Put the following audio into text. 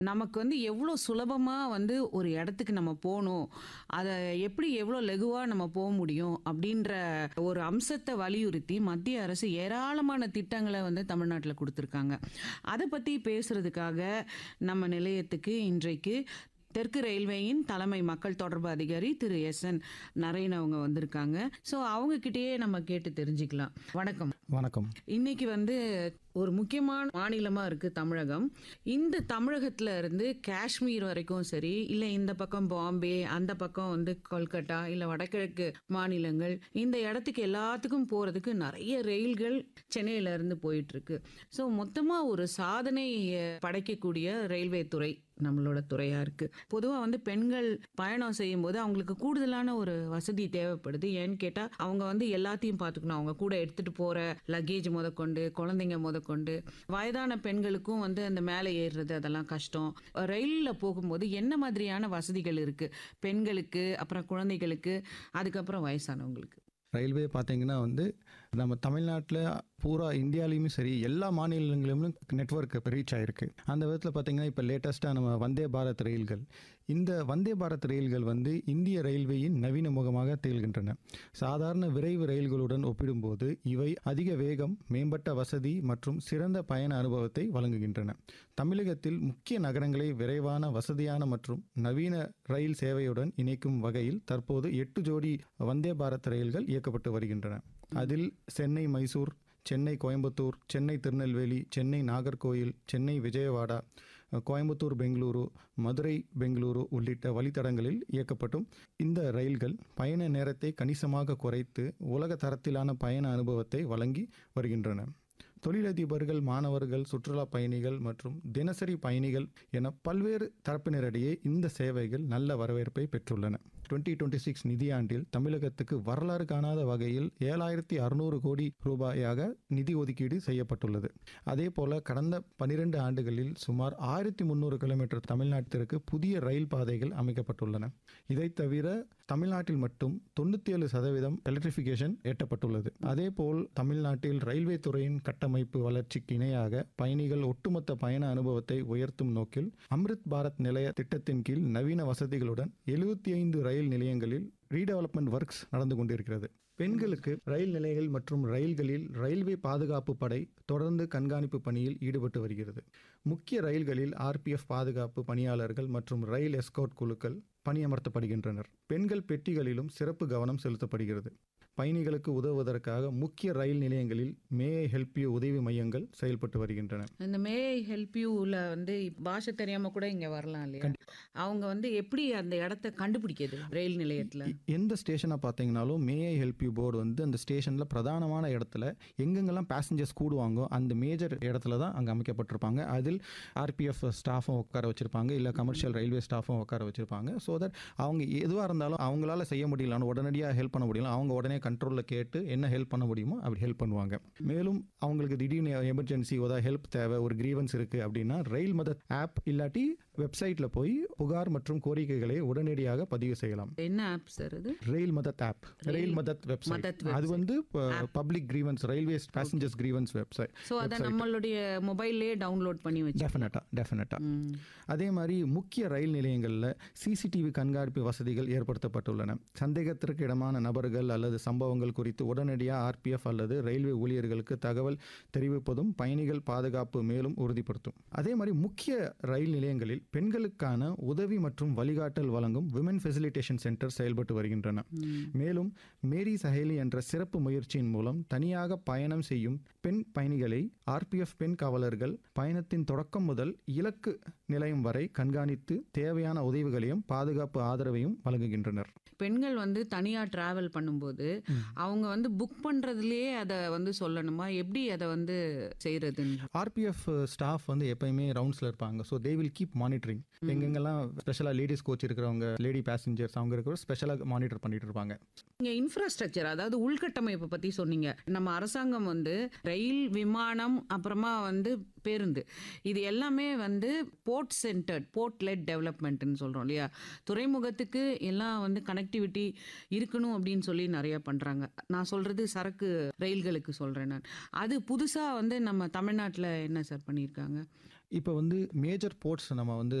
நமக்கு வந்து எவ்வளோ சுலபமாக வந்து ஒரு இடத்துக்கு நம்ம போகணும் அதை எப்படி எவ்வளோ லெகுவாக நம்ம போக முடியும் அப்படின்ற ஒரு அம்சத்தை வலியுறுத்தி மத்திய அரசு ஏராளமான திட்டங்களை வந்து தமிழ்நாட்டில் கொடுத்துருக்காங்க அதை பற்றி பேசுறதுக்காக நம்ம நிலையத்துக்கு இன்றைக்கு தெற்கு ரயில்வேயின் தலைமை மக்கள் தொடர்பு அதிகாரி திரு எஸ் என் நரேன் அவங்க வந்திருக்காங்க ஸோ அவங்க கிட்டேயே நம்ம கேட்டு தெரிஞ்சுக்கலாம் வணக்கம் வணக்கம் இன்னைக்கு வந்து ஒரு முக்கியமான மாநிலமா இருக்கு தமிழகம் இந்த தமிழகத்துல இருந்து காஷ்மீர் வரைக்கும் சரி இல்ல இந்த பக்கம் பாம்பே அந்த பக்கம் வந்து கொல்கட்டா இல்ல வடகிழக்கு மாநிலங்கள் இந்த இடத்துக்கு எல்லாத்துக்கும் போறதுக்கு நிறைய ரயில்கள் சென்னையில இருந்து போயிட்டு இருக்கு ஸோ மொத்தமா ஒரு சாதனை அஹ், படைக்கக்கூடிய ரயில்வே துறை நம்மளோட துறையா இருக்கு பொதுவா வந்து பெண்கள் பயணம் செய்யும் போது அவங்களுக்கு கூடுதலான ஒரு வசதி தேவைப்படுது ஏன்னு கேட்டா அவங்க வந்து எல்லாத்தையும் பார்த்துக்கணும் அவங்க கூட எடுத்துட்டு போற லக்கேஜ் முதற்கொண்டு குழந்தைங்க முதற்கொண்டு வயதான பெண்களுக்கும் வந்து அந்த மேலே ஏறுறது அதெல்லாம் கஷ்டம் ரயிலில் போகும்போது என்ன மாதிரியான வசதிகள் இருக்கு பெண்களுக்கு அப்புறம் குழந்தைகளுக்கு அதுக்கப்புறம் வயசானவங்களுக்கு ரயில்வே பார்த்தீங்கன்னா வந்து நம்ம தமிழ்நாட்டில் பூரா இந்தியாலையுமே சரி எல்லா மாநிலங்களிலும் நெட்வொர்க் ரீச் ஆயிருக்கு அந்த விதத்தில் பார்த்தீங்கன்னா இப்போ லேட்டஸ்ட்டாக நம்ம வந்தே பாரத் ரயில்கள் இந்த வந்தே பாரத் ரயில்கள் வந்து இந்திய ரயில்வேயின் நவீன முகமாக திகழ்கின்றன சாதாரண விரைவு ரயில்களுடன் ஒப்பிடும்போது இவை அதிக வேகம் மேம்பட்ட வசதி மற்றும் சிறந்த பயண அனுபவத்தை வழங்குகின்றன தமிழகத்தில் முக்கிய நகரங்களை விரைவான வசதியான மற்றும் நவீன ரயில் சேவையுடன் இணைக்கும் வகையில் தற்போது எட்டு ஜோடி வந்தே பாரத் ரயில்கள் இயக்கப்பட்டு வருகின்றன அதில் சென்னை மைசூர் சென்னை கோயம்புத்தூர் சென்னை திருநெல்வேலி சென்னை நாகர்கோயில் சென்னை விஜயவாடா கோயம்புத்தூர் பெங்களூரு மதுரை பெங்களூரு உள்ளிட்ட வழித்தடங்களில் இயக்கப்பட்டும் இந்த ரயில்கள் பயண நேரத்தை கணிசமாக குறைத்து உலக தரத்திலான பயண அனுபவத்தை வழங்கி வருகின்றன தொழிலதிபர்கள் மாணவர்கள் சுற்றுலா பயணிகள் மற்றும் தினசரி பயணிகள் என பல்வேறு தரப்பினரிடையே இந்த சேவைகள் நல்ல வரவேற்பை பெற்றுள்ளன டுவெண்ட்டி டுவெண்ட்டி சிக்ஸ் நிதியாண்டில் தமிழகத்துக்கு வரலாறு காணாத வகையில் ஏழாயிரத்தி அறுநூறு கோடி ரூபாயாக நிதி ஒதுக்கீடு செய்யப்பட்டுள்ளது அதே போல கடந்த பனிரெண்டு ஆண்டுகளில் சுமார் ஆயிரத்தி முந்நூறு கிலோமீட்டர் தமிழ்நாட்டிற்கு புதிய ரயில் பாதைகள் அமைக்கப்பட்டுள்ளன இதை தவிர தமிழ்நாட்டில் மட்டும் தொண்ணூற்றி ஏழு சதவீதம் எலக்ட்ரிஃபிகேஷன் எட்டப்பட்டுள்ளது அதேபோல் தமிழ்நாட்டில் ரயில்வே துறையின் கட்டமைப்பு வளர்ச்சிக்கு இணையாக பயணிகள் ஒட்டுமொத்த பயண அனுபவத்தை உயர்த்தும் நோக்கில் அம்ரித் பாரத் நிலைய திட்டத்தின் கீழ் நவீன வசதிகளுடன் எழுபத்தி ஐந்து ரயில் நிலையங்களில் ரீடெவலப்மெண்ட் ஒர்க்ஸ் நடந்து கொண்டிருக்கிறது பெண்களுக்கு ரயில் நிலையங்கள் மற்றும் ரயில்களில் ரயில்வே பாதுகாப்பு படை தொடர்ந்து கண்காணிப்பு பணியில் ஈடுபட்டு வருகிறது முக்கிய ரயில்களில் ஆர்பிஎஃப் பாதுகாப்பு பணியாளர்கள் மற்றும் ரயில் எஸ்கோட் குழுக்கள் பணியமர்த்தப்படுகின்றனர் பெண்கள் பெட்டிகளிலும் சிறப்பு கவனம் செலுத்தப்படுகிறது பயணிகளுக்கு உதவுவதற்காக முக்கிய ரயில் நிலையங்களில் மே ஹெல்ப் யூ உதவி மையங்கள் செயல்பட்டு வருகின்றன இந்த மே ஹெல்ப் யூல வந்து இப்ப பாஷை தெரியாம கூட இங்க வரலாம் இல்லையா அவங்க வந்து எப்படி அந்த இடத்த கண்டுபிடிக்கிறது ரயில் நிலையத்துல எ- எந்த ஸ்டேஷனை பார்த்தீங்கனாலும் may I help you board வந்து அந்த ஸ்டேஷனில் பிரதானமான இடத்துல எங்கெங்கெல்லாம் பேசஞ்சர்ஸ் கூடுவாங்கோ அந்த மேஜர் இடத்துல தான் அங்கே அமைக்கப்பட்டிருப்பாங்க அதில் ஆர்பிஎஃப் ஸ்டாஃபும் உட்கார வச்சிருப்பாங்க இல்லை கமர்ஷியல் ரயில்வே ஸ்டாஃபும் உட்கார வச்சிருப்பாங்க ஸோ தட் அவங்க எதுவாக இருந்தாலும் அவங்களால செய்ய முடியல உடனடியாக ஹெல்ப் பண்ண முடியல அவங்க உடனே கண்ட்ரோலில் கேட்டு என்ன ஹெல்ப் பண்ண முடியுமோ அப்படி ஹெல்ப் பண்ணுவாங்க மேலும் அவங்களுக்கு திடீர்னு எமர்ஜென்சி ஏதாவது ஹெல்ப் தேவை ஒரு கிரீவன்ஸ் இருக்குது அப்படின்னா ரயில் மதத் ஆப் இல்லாட்டி வெப்சைட்டில் போய் புகார் மற்றும் கோரிக்கைகளை உடனடியாக பதிவு செய்யலாம் என்ன ஆப் சார் அது ரயில் மதத் ஆப் ரயில் மதத் வெப்சைட் மதத் அது வந்து public grievance railway passengers grievance website so அதை நம்மளுடைய மொபைல்லே டவுன்லோட் பண்ணி வச்சு டெஃபினட்டா டெஃபினட்டா ம். அதே மாதிரி முக்கிய ரயில் நிலையங்களில் சிசிடிவி கண்காணிப்பு வசதிகள் ஏற்படுத்தப்பட்டுள்ளன சந்தேகத்திற்கு இடமான நபர்கள் அல்லது சம்பவங்கள் குறித்து உடனடியாக ஆர்பிஎஃப் அல்லது ரயில்வே ஊழியர்களுக்கு தகவல் தெரிவிப்பதும் பயணிகள் பாதுகாப்பு மேலும் உறுதிப்படுத்தும் அதே மாதிரி முக்கிய ரயில் நிலையங்களில் பெண்களுக்கான உதவி மற்றும் வழிகாட்டல் வழங்கும் விமன் ஃபெசிலிட்டேஷன் சென்டர் செயல்பட்டு வருகின்றன மேலும் மேரி சஹேலி என்ற சிறப்பு முயற்சியின் மூலம் தனியாக பயணம் செய்யும் பெண் பயணிகளை ஆர்பிஎஃப் பெண் காவலர்கள் பயணத்தின் தொடக்கம் முதல் இலக்கு நிலையம் வரை கண்காணித்து தேவையான உதவிகளையும் பாதுகாப்பு ஆதரவையும் வழங்குகின்றனர் பெண்கள் வந்து தனியா டிராவல் பண்ணும்போது அவங்க வந்து புக் பண்றதுலயே அதை வந்து சொல்லணுமா எப்படி அதை வந்து செய்யறதுன்னு ஆர்பிஎஃப் ஸ்டாஃப் வந்து எப்பயுமே ரவுண்ட்ஸில் இருப்பாங்க so they will keep monitoring எங்கெங்கெல்லாம் ஸ்பெஷலாக லேடிஸ் கோச் இருக்கிறவங்க லேடி பேசஞ்சர்ஸ் அவங்க இருக்கிற ஸ்பெஷலாக மானிட்டர் பண்ணிட்டு இருப்பாங்க இங்க இன்ஃப்ராஸ்ட்ரக்சர் அதாவது உள்கட்டமைப்பு பத்தி சொன்னீங்க நம்ம அரசாங்கம் வந்து ரயில் விமானம் அப்புறமா வந்து பேருந்து இது எல்லாமே வந்து போர்ட் சென்டர்ட் போர்ட் லெட் டெவலப்மெண்ட்னு சொல்றோம் இல்லையா துறைமுகத்துக்கு எல்லாம் வந்து கனெக்டிவிட்டி இருக்கணும் அப்படின்னு சொல்லி நிறைய பண்றாங்க நான் சொல்றது சரக்கு ரயில்களுக்கு சொல்றேன் நான் அது புதுசா வந்து நம்ம தமிழ்நாட்டுல என்ன சார் பண்ணியிருக்காங்க இப்போ வந்து மேஜர் போர்ட்ஸ் நம்ம வந்து